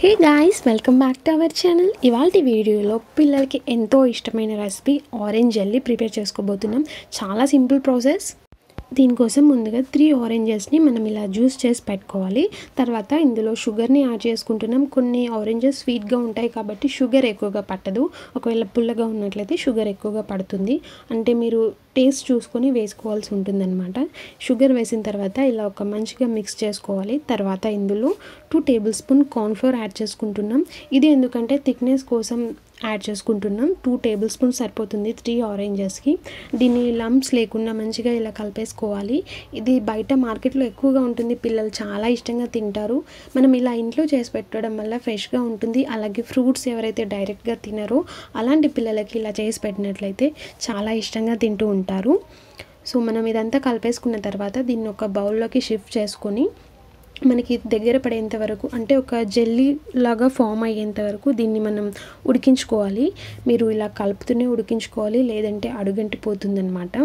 hey guys welcome back to our channel ఇవాళ వీడియోలో పిల్లలకి ఎంతో ఇష్టమైన రెసిపీ ఆరెంజ్ జెల్లీ ప్రిపేర్ చేసుకోబోతున్నాం చాలా సింపుల్ ప్రాసెస్ దీనికోసం ముందుగా త్రీ ఆరెంజెస్ని మనం ఇలా జ్యూస్ చేసి పెట్టుకోవాలి తర్వాత ఇందులో షుగర్ని యాడ్ చేసుకుంటున్నాం కొన్ని ఆరెంజెస్ స్వీట్గా ఉంటాయి కాబట్టి షుగర్ ఎక్కువగా పట్టదు ఒకవేళ పుల్లగా ఉన్నట్లయితే షుగర్ ఎక్కువగా పడుతుంది అంటే మీరు టేస్ట్ చూసుకొని వేసుకోవాల్సి ఉంటుందన్నమాట షుగర్ వేసిన తర్వాత ఇలా ఒక మంచిగా మిక్స్ చేసుకోవాలి తర్వాత ఇందులో two tablespoon cornflour add చేసుకుంటున్నాం ఇది ఎందుకంటే థిక్నెస్ కోసం యాడ్ చేసుకుంటున్నాం టూ టేబుల్ స్పూన్ సరిపోతుంది త్రీ ఆరెంజెస్కి దీన్ని లంప్స్ లేకుండా మంచిగా ఇలా కలిపేసుకోవాలి ఇది బయట మార్కెట్లో ఎక్కువగా ఉంటుంది పిల్లలు చాలా ఇష్టంగా తింటారు మనం ఇలా ఇంట్లో చేసి పెట్టడం వల్ల ఫ్రెష్గా ఉంటుంది అలాగే ఫ్రూట్స్ ఎవరైతే డైరెక్ట్గా తినరో అలాంటి పిల్లలకి ఇలా చేసి పెట్టినట్లయితే చాలా ఇష్టంగా తింటూ ఉంటారు సో మనం ఇదంతా కలిపేసుకున్న తర్వాత దీన్ని ఒక బౌల్లోకి షిఫ్ట్ చేసుకొని మనకి దగ్గర పడేంత వరకు అంటే ఒక జెల్లీ లాగా ఫామ్ అయ్యేంత వరకు దీన్ని మనం ఉడికించుకోవాలి మీరు ఇలా కలుపుతూనే ఉడికించుకోవాలి లేదంటే అడుగంటిపోతుందన్నమాట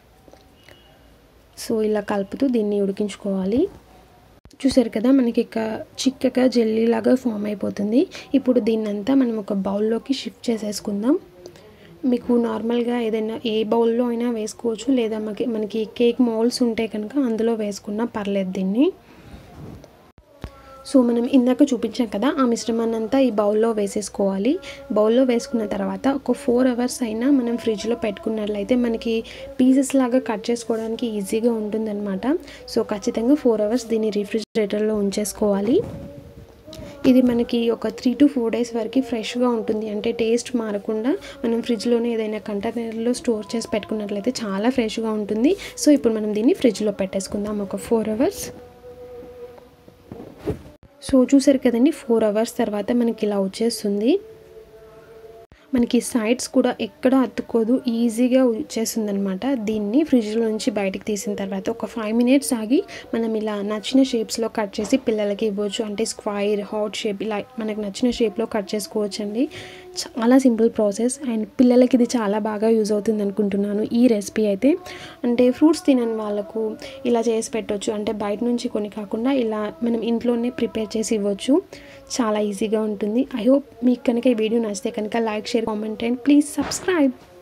సో ఇలా కలుపుతూ దీన్ని ఉడికించుకోవాలి చూసారు కదా మనకి ఇక చిక్కగా జెల్లీ లాగా ఫామ్ అయిపోతుంది ఇప్పుడు దీన్నంతా మనం ఒక బౌల్లోకి షిఫ్ట్ చేసేసుకుందాం మీకు నార్మల్గా ఏదైనా ఏ బౌల్లో అయినా వేసుకోవచ్చు లేదా మనకి మనకి కేక్ మౌల్స్ ఉంటే కనుక అందులో వేసుకున్నా పర్లేదు దీన్ని సో మనం ఇందాక చూపించాం కదా ఆ మిశ్రమాన్ని అంతా ఈ బౌల్లో వేసేసుకోవాలి బౌల్లో వేసుకున్న తర్వాత ఒక ఫోర్ అవర్స్ అయినా మనం ఫ్రిడ్జ్లో పెట్టుకున్నట్లయితే మనకి పీసెస్ లాగా కట్ చేసుకోవడానికి ఈజీగా ఉంటుందన్నమాట సో ఖచ్చితంగా ఫోర్ అవర్స్ దీన్ని రిఫ్రిజిరేటర్లో ఉంచేసుకోవాలి ఇది మనకి ఒక త్రీ టు ఫోర్ డేస్ వరకు ఫ్రెష్గా ఉంటుంది అంటే టేస్ట్ మారకుండా మనం ఫ్రిడ్జ్లోనే ఏదైనా కంటైనర్లో స్టోర్ చేసి పెట్టుకున్నట్లయితే చాలా ఫ్రెష్గా ఉంటుంది సో ఇప్పుడు మనం దీన్ని ఫ్రిడ్జ్లో పెట్టేసుకుందాం ఒక ఫోర్ అవర్స్ సో చూసారు కదండి ఫోర్ అవర్స్ తర్వాత మనకి ఇలా వచ్చేస్తుంది మనకి సైడ్స్ కూడా ఎక్కడ అతుక్కోదు ఈజీగా వచ్చేస్తుంది అనమాట దీన్ని ఫ్రిడ్జ్లో నుంచి బయటకు తీసిన తర్వాత ఒక ఫైవ్ మినిట్స్ ఆగి మనం ఇలా నచ్చిన షేప్స్లో కట్ చేసి పిల్లలకి ఇవ్వచ్చు అంటే స్క్వైర్ హాట్ షేప్ ఇలా మనకు నచ్చిన షేప్లో కట్ చేసుకోవచ్చు అండి చాలా సింపుల్ ప్రాసెస్ అండ్ పిల్లలకి ఇది చాలా బాగా యూజ్ అవుతుంది అనుకుంటున్నాను ఈ రెసిపీ అయితే అంటే ఫ్రూట్స్ తినని వాళ్ళకు ఇలా చేసి పెట్టవచ్చు అంటే బయట నుంచి కొన్ని కాకుండా ఇలా మనం ఇంట్లోనే ప్రిపేర్ చేసి ఇవ్వచ్చు చాలా ఈజీగా ఉంటుంది ఐ హోప్ మీకు కనుక ఈ వీడియో నచ్చితే కనుక like share comment and please subscribe